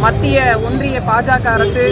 மத்திய ஒன்றிய பாஜக அரசு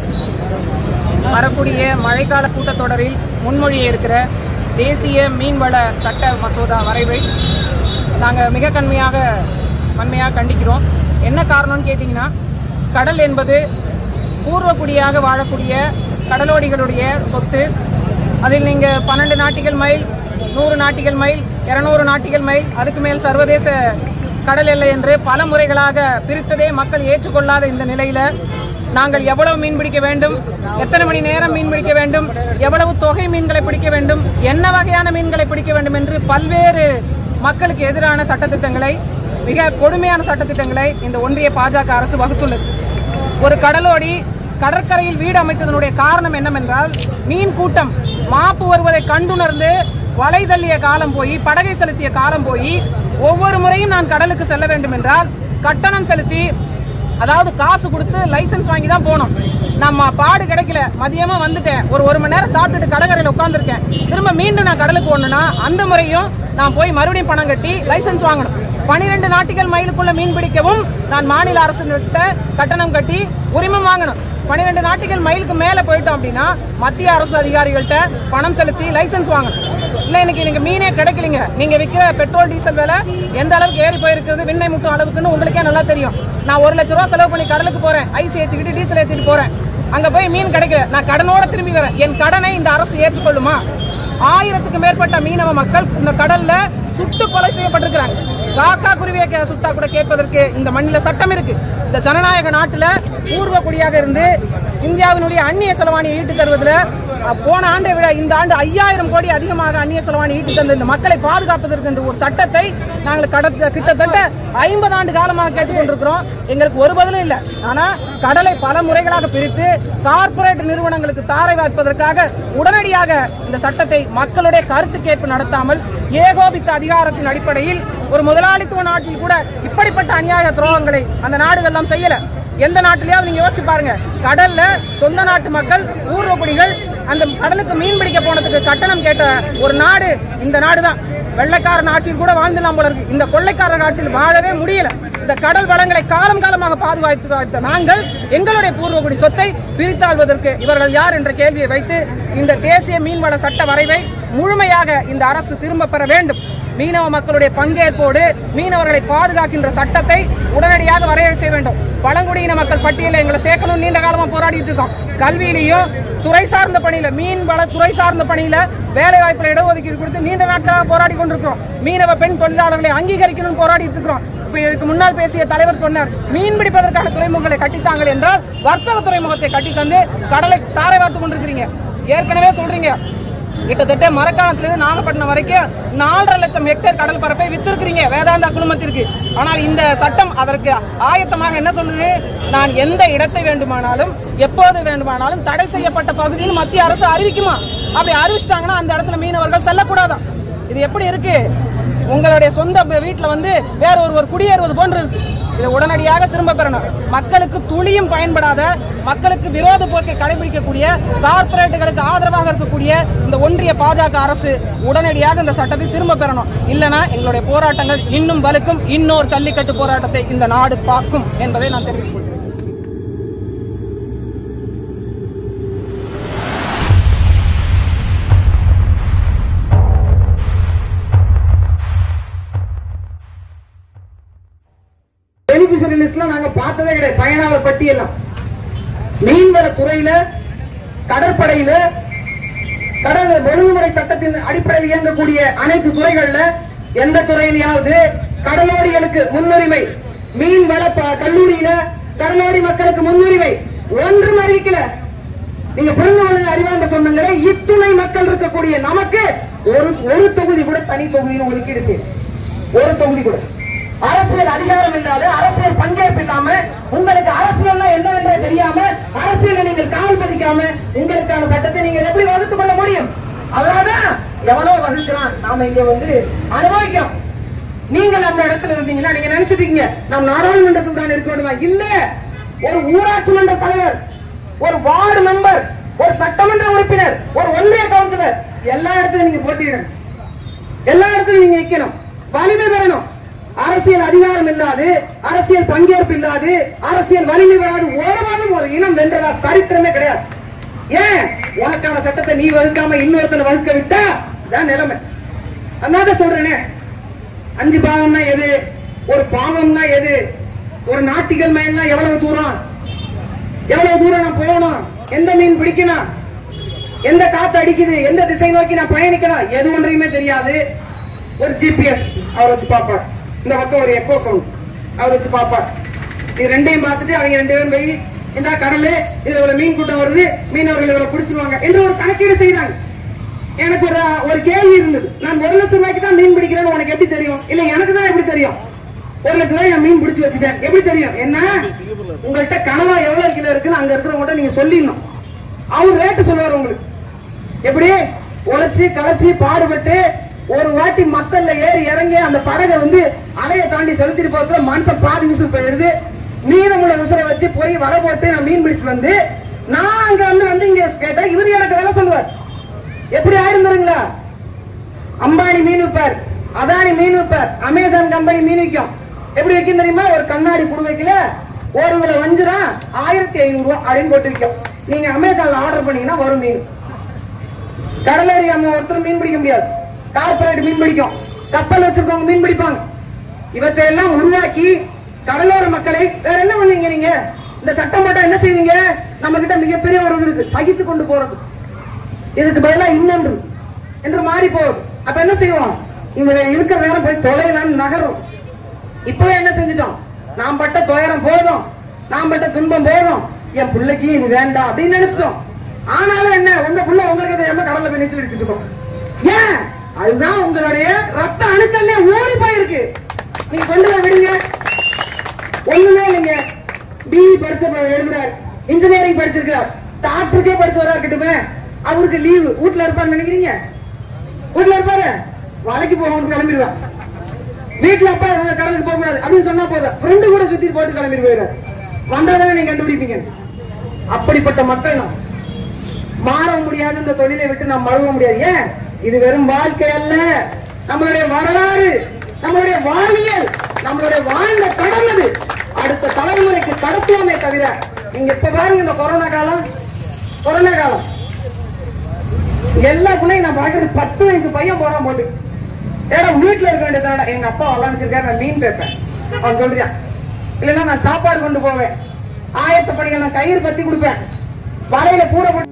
வரக்கூடிய மழைக்கால கூட்டத்தொடரில் முன்மொழிய இருக்கிற தேசிய மீன்வள சட்ட மசோதா வரைவை நாங்கள் மிக கண்மையாக வன்மையாக கண்டிக்கிறோம் என்ன காரணம்னு கேட்டிங்கன்னா கடல் என்பது பூர்வக்குடியாக வாழக்கூடிய கடலோடிகளுடைய சொத்து அதில் நீங்கள் பன்னெண்டு நாட்டிகள் மைல் நூறு நாட்டிகள் மைல் இரநூறு நாட்டிகள் மைல் அதுக்கு மேல் சர்வதேச கடல் எல்லை என்று பல முறைகளாக பிரித்ததே மக்கள் ஏற்றுக்கொள்ளாத இந்த நிலையில நாங்கள் எவ்வளவு மீன் பிடிக்க வேண்டும் எத்தனை மணி நேரம் மீன் பிடிக்க வேண்டும் எவ்வளவு தொகை மீன்களை பிடிக்க வேண்டும் என்ன வகையான மீன்களை பிடிக்க வேண்டும் என்று பல்வேறு மக்களுக்கு எதிரான சட்டத்திட்டங்களை மிக கொடுமையான சட்டத்திட்டங்களை இந்த ஒன்றிய பாஜக அரசு வகுத்துள்ளது ஒரு கடலோடி கடற்கரையில் வீடு அமைத்ததனுடைய காரணம் என்னவென்றால் மீன் கூட்டம் மாப்பு வருவதை கண்டுணர்ந்து வலை தள்ளிய காலம் போய் படகை செலுத்திய காலம் போய் ஒவ்வொரு முறையும் நான் கடலுக்கு செல்ல வேண்டும் என்றால் கட்டணம் செலுத்தி அதாவது காசு கொடுத்து லைசென்ஸ் வாங்கி தான் போனோம் நம்ம பாடு கிடைக்கல மதியமா வந்துட்டேன் ஒரு ஒரு மணி நேரம் சாப்பிட்டுட்டு கடற்கரையில் உட்காந்துருக்கேன் திரும்ப மீண்டும் நான் கடலுக்கு போகணும்னா அந்த முறையும் நான் போய் மறுபடியும் பணம் கட்டி லைசென்ஸ் வாங்கணும் பனிரெண்டு நாட்டிகள் மைலுக்குள்ள மீன் பிடிக்கவும் நான் மாநில அரசு கட்டணம் கட்டி உரிமம் வாங்கணும் பன்னிரெண்டு நாட்டிகள் மைலுக்கு மேல போயிட்டோம் அப்படின்னா மத்திய அரசு அதிகாரிகள்ட்ட பணம் செலுத்தி லைசென்ஸ் வாங்கணும் இல்ல இன்னைக்கு நீங்க மீனே கிடைக்கலீங்க நீங்க விற்கிற பெட்ரோல் டீசல் விலை எந்த அளவுக்கு ஏறி போயிருக்கிறது விண்ணை முட்டும் அளவுக்குன்னு உங்களுக்கே நல்லா தெரியும் நான் ஒரு லட்ச ரூபா செலவு பண்ணி கடலுக்கு போறேன் ஐஸ் ஏத்திக்கிட்டு டீசல் ஏத்திட்டு போறேன் அங்க போய் மீன் கிடைக்கல நான் கடனோட திரும்பி வரேன் என் கடனை இந்த அரசு ஏற்றுக்கொள்ளுமா ஆயிரத்துக்கு மேற்பட்ட மீனவ மக்கள் இந்த கடல்ல சுட்டு கொலை செய்யப்பட்டிருக்கிறாங்க காக்கா குருவியை கே- சுட்டா கூட கேட்பதற்கு இந்த மண்ணில சட்டம் இருக்கு இந்த ஜனநாயக நாட்டுல பூர்வ குடியாக இருந்து இந்தியாவினுடைய அந்நிய செலவாணியை ஈட்டு தருவதில் அஹ், போன ஆண்டை விட இந்த ஆண்டு ஐயாயிரம் கோடி அதிகமாக அந்நிய செலவாணி ஈட்டு தந்த இந்த மக்களை பாதுகாப்பதற்கு என்ற ஒரு சட்டத்தை நாங்கள் கடத்த கிட்டத்தட்ட ஐம்பது ஆண்டு காலமாக கேட்டுக்கொண்டிருக்கிறோம் எங்களுக்கு ஒரு பதிலும் இல்லை ஆனா கடலை பல முறைகளாக பிரித்து கார்ப்பரேட் நிறுவனங்களுக்கு தாரை வார்ப்பதற்காக உடனடியாக இந்த சட்டத்தை மக்களுடைய கருத்து கேட்பு நடத்தாமல் ஏகோபித்த அதிகாரத்தின் அடிப்படையில் ஒரு முதலாளித்துவ நாட்டில் கூட இப்படிப்பட்ட அநியாய துரோகங்களை அந்த நாடுகள் எல்லாம் செய்யல எந்த நாட்டிலேயாவது நீங்க யோசிச்சு பாருங்க கடல்ல சொந்த நாட்டு மக்கள் ஊர்வக்குடிகள் அந்த கடலுக்கு மீன் பிடிக்க போனதுக்கு கட்டணம் கேட்ட ஒரு நாடு இந்த நாடு தான் வெள்ளைக்காரன் ஆட்சியில் கூட வாழ்ந்துலாம் போல இருக்கு இந்த கொள்ளைக்காரன் ஆட்சியில் வாழவே முடியல இந்த கடல் வளங்களை காலம் காலமாக பாதுகாத்து வைத்த நாங்கள் எங்களுடைய பூர்வகுடி சொத்தை பிரித்தாள்வதற்கு இவர்கள் யார் என்ற கேள்வியை வைத்து இந்த தேசிய மீன்வள சட்ட வரைவை முழுமையாக இந்த அரசு திரும்ப பெற வேண்டும் மீனவ மக்களுடைய பங்கேற்போடு மீனவர்களை பாதுகாக்கின்ற சட்டத்தை உடனடியாக வரையறை செய்ய வேண்டும் பழங்குடியின மக்கள் பட்டியலில் எங்களை சேர்க்கணும் நீண்ட காலமா போராடிட்டு இருக்கோம் கல்வியிலையும் துறை சார்ந்த பணியில மீன் வள துறை சார்ந்த பணியில வேலை வாய்ப்புல இடஒதுக்கீடு கொடுத்து நீண்ட நாட்களாக போராடி கொண்டிருக்கிறோம் மீனவ பெண் தொழிலாளர்களை அங்கீகரிக்கணும்னு போராடிட்டு இருக்கிறோம் இப்ப இதுக்கு முன்னால் பேசிய தலைவர் சொன்னார் மீன் பிடிப்பதற்கான துறைமுகங்களை கட்டித்தாங்கள் என்றால் வர்த்தக துறைமுகத்தை கட்டி தந்து கடலை தாரை வார்த்து கொண்டிருக்கிறீங்க ஏற்கனவே சொல்றீங்க கிட்டத்தட்ட மரக்காணத்திலிருந்து நாகப்பட்டினம் வரைக்கும் நாலரை லட்சம் ஹெக்டேர் கடல் பரப்பை வித்திருக்கிறீங்க வேதாந்தா குழுமத்திற்கு ஆனால் இந்த சட்டம் அதற்கு ஆயத்தமாக என்ன சொல்லுது நான் எந்த இடத்தை வேண்டுமானாலும் எப்போது வேண்டுமானாலும் தடை செய்யப்பட்ட பகுதியில் மத்திய அரசு அறிவிக்குமா அப்படி அறிவிச்சிட்டாங்கன்னா அந்த இடத்துல மீனவர்கள் செல்லக்கூடாதாம் இது எப்படி இருக்கு உங்களுடைய சொந்த வீட்டுல வந்து வேற ஒருவர் குடியேறுவது போன்று இருக்கு இதை உடனடியாக திரும்ப பெறணும் மக்களுக்கு துளியும் பயன்படாத மக்களுக்கு விரோத போக்கை கடைபிடிக்கக்கூடிய கார்ப்பரேட்டுகளுக்கு ஆதரவாக இருக்கக்கூடிய இந்த ஒன்றிய பாஜக அரசு உடனடியாக இந்த சட்டத்தை திரும்ப பெறணும் இல்லனா எங்களுடைய போராட்டங்கள் இன்னும் வலுக்கும் இன்னொரு ஜல்லிக்கட்டு போராட்டத்தை இந்த நாடு பார்க்கும் என்பதை நான் தெரிவித்துக் கொள்கிறேன் பெனிஃபிஷரி லிஸ்ட்ல நாங்க பார்த்ததே கிடையாது பயனாளர் பட்டியலாம் மீன்வள துறையில கடற்படையில கடல் ஒழுங்குமுறை சட்டத்தின் அடிப்படையில் இயங்கக்கூடிய அனைத்து துறைகள்ல எந்த துறையிலாவது கடலோடிகளுக்கு முன்னுரிமை மீன் வள ப- கல்லூரியில கடலோடி மக்களுக்கு முன்னுரிமை ஒன்றும் அறிவிக்கல நீங்க புரிந்து கொள்ளுங்க அறிவார்ந்த சொந்தங்களே இத்துணை மக்கள் இருக்கக்கூடிய நமக்கு ஒரு ஒரு தொகுதி கூட தனி தொகுதியில் ஒதுக்கீடு செய்யும் ஒரு தொகுதி கூட அரசியல் அதிகாரம் இல்லாத அரசியல் பங்கேற்பு இல்லாம உங்களுக்கு அரசியல்னா என்னவென்றே தெரியாம அரசியலை நீங்கள் கால் பதிக்காம உங்களுக்கான சட்டத்தை நீங்கள் எப்படி வகுத்துக் கொள்ள முடியும் அதனாலதான் எவனோ வகுக்கிறான் நாம இங்க வந்து அனுபவிக்கிறோம் நீங்கள் அந்த இடத்துல இருந்தீங்கன்னா நீங்க நினைச்சிட்டு இருக்கீங்க நாம் நாடாளுமன்றத்தில் தான் இருக்க வேண்டுமா இல்ல ஒரு ஊராட்சி மன்ற தலைவர் ஒரு வார்டு மெம்பர் ஒரு சட்டமன்ற உறுப்பினர் ஒரு ஒன்றிய கவுன்சிலர் எல்லா இடத்துலயும் நீங்க போட்டியிடணும் எல்லா இடத்துலயும் நீங்க நிக்கணும் வலிமை பெறணும் அரசியல் அதிகாரம் இல்லாது அரசியல் பங்கேற்பு இல்லாது அரசியல் வலிமை வராது ஓரமாலும் ஒரு இனம் வென்றதா சரித்திரமே கிடையாது ஏன் உனக்கான சட்டத்தை நீ வகுக்காம இன்னொருத்தனை வகுக்க விட்டா தான் நிலைமை அதனால சொல்றேனே அஞ்சு பாவம்னா எது ஒரு பாவம்னா எது ஒரு நாட்டிகள் மயம்னா எவ்வளவு தூரம் எவ்வளவு தூரம் நான் போகணும் எந்த மீன் பிடிக்கணும் எந்த காத்து அடிக்குது எந்த திசை நோக்கி நான் பயணிக்கணும் எது ஒன்றையுமே தெரியாது ஒரு ஜிபிஎஸ் அவர் வச்சு பார்ப்பார் இந்த பக்கம் ஒரு எக்கோ சவுண்ட் அவர் வச்சு பார்ப்பார் இது ரெண்டையும் பார்த்துட்டு அவங்க ரெண்டு பேரும் போய் இந்த கடலு இதுல இவ்வளவு மீன் கூட்டம் வருது மீனவர்கள் இவ்வளவு பிடிச்சிருவாங்க என்று ஒரு கணக்கீடு செய்யறாங்க எனக்கு ஒரு ஒரு கேள்வி இருந்தது நான் ஒரு லட்சம் ரூபாய்க்கு தான் மீன் பிடிக்கிறேன்னு உனக்கு எப்படி தெரியும் இல்ல எனக்கு தான் எப்படி தெரியும் ஒரு லட்சம் ரூபாய் நான் மீன் பிடிச்சு வச்சுட்டேன் எப்படி தெரியும் என்ன உங்கள்கிட்ட கனவா எவ்வளவு கிலோ இருக்குன்னு அங்க இருக்கிறவங்கள்ட்ட நீங்க சொல்லிடணும் அவர் ரேட்டு சொல்லுவார் உங்களுக்கு எப்படி உழைச்சு களைச்சு பாடுபட்டு ஒரு வாட்டி மக்கள்ல ஏறி இறங்கி அந்த படகை வந்து அலைய தாண்டி செலுத்திட்டு போறதுல மனுஷன் பாதி விசில் போயிடுது மீதமுள்ள விசிலை வச்சு போய் வலை போட்டு நான் மீன் பிடிச்சு வந்து நான் அங்க வந்து வந்து இங்க கேட்டா இவரு எனக்கு வேலை சொல்லுவார் எப்படி ஆயிருந்துருங்களா அம்பானி மீன் விற்பார் அதானி மீன் விற்பார் அமேசான் கம்பெனி மீன் விற்கும் எப்படி விற்கும் தெரியுமா ஒரு கண்ணாடி குடுவைக்குல ஒரு கிலோ வஞ்சிரா ஆயிரத்தி ஐநூறு ரூபாய் அப்படின்னு போட்டு விற்கும் நீங்க அமேசான்ல ஆர்டர் பண்ணீங்கன்னா வரும் மீன் கடலேறி அம்மா ஒருத்தர் மீன் பிடிக்க முடியாது கார்பரேட் மீன் பிடிக்கும் கப்பல் வச்சிருக்கவங்க மீன் பிடிப்பாங்க இவற்றை எல்லாம் உருவாக்கி கடலோர மக்களை வேற என்ன பண்ணுவீங்க நீங்க இந்த சட்டம் போட்டா என்ன செய்வீங்க நம்ம கிட்ட மிகப்பெரிய ஒரு இது இருக்கு சகித்து கொண்டு போறது இதுக்கு பதிலா இன்னொன்று என்று மாறி போகுது அப்ப என்ன செய்வோம் இந்த இருக்கிற நேரம் போய் தொலைலாம் நகரும் இப்பவே என்ன செஞ்சுட்டோம் நாம் பட்ட துயரம் போதும் நாம் பட்ட துன்பம் போதும் என் பிள்ளைக்கு இது வேண்டாம் அப்படின்னு நினைச்சிட்டோம் ஆனாலும் என்ன உங்க புள்ள உங்களுக்கு தெரியாம கடல்ல போய் நீச்சல் அடிச்சுட்டு இருக்கோம் ஏன் அதுதான் உங்களுடைய ரத்த அணுக்கல்ல ஊறி போயிருக்கு நீங்க கொண்டு போய் விடுங்க ஒண்ணுமே இல்லைங்க பிஇ படிச்ச எழுதுறாரு இன்ஜினியரிங் படிச்சிருக்கிறார் டாக்டருக்கே படிச்சவரா இருக்கட்டுமே அவருக்கு லீவு வீட்டுல இருப்பாருன்னு நினைக்கிறீங்க வீட்டுல இருப்பாரு வேலைக்கு போகணும் கிளம்பிடுவார் வீட்டுல அப்பா இவங்க கடலுக்கு போக கூடாது அப்படின்னு சொன்னா போதும் ஃப்ரெண்டு கூட சுத்தி போட்டு கிளம்பி போயிடுறாரு வந்தாதானே நீங்க கண்டுபிடிப்பீங்க அப்படிப்பட்ட மக்கள் நாம் மாற முடியாத இந்த தொழிலை விட்டு நாம் மறவ முடியாது ஏன் இது வெறும் வாழ்க்கை அல்ல நம்மளுடைய வரலாறு நம்மளுடைய வாழ்வியல் நம்மளுடைய வாழ்ந்த கடல் அது அடுத்த தலைமுறைக்கு கடத்துவோமே தவிர நீங்க இப்ப பாருங்க இந்த கொரோனா காலம் கொரோனா காலம் எல்லா பிள்ளையும் நான் பாக்குறது பத்து வயசு பையன் போறான் போட்டு ஏடா வீட்டுல இருக்க வேண்டியதான எங்க அப்பா வளர்ந்துருக்காரு நான் மீன் பேப்பேன் அவன் சொல்றியான் இல்லைன்னா நான் சாப்பாடு கொண்டு போவேன் ஆயத்த பணிகள் நான் கயிறு பத்தி கொடுப்பேன் வலையில பூரை போட்டு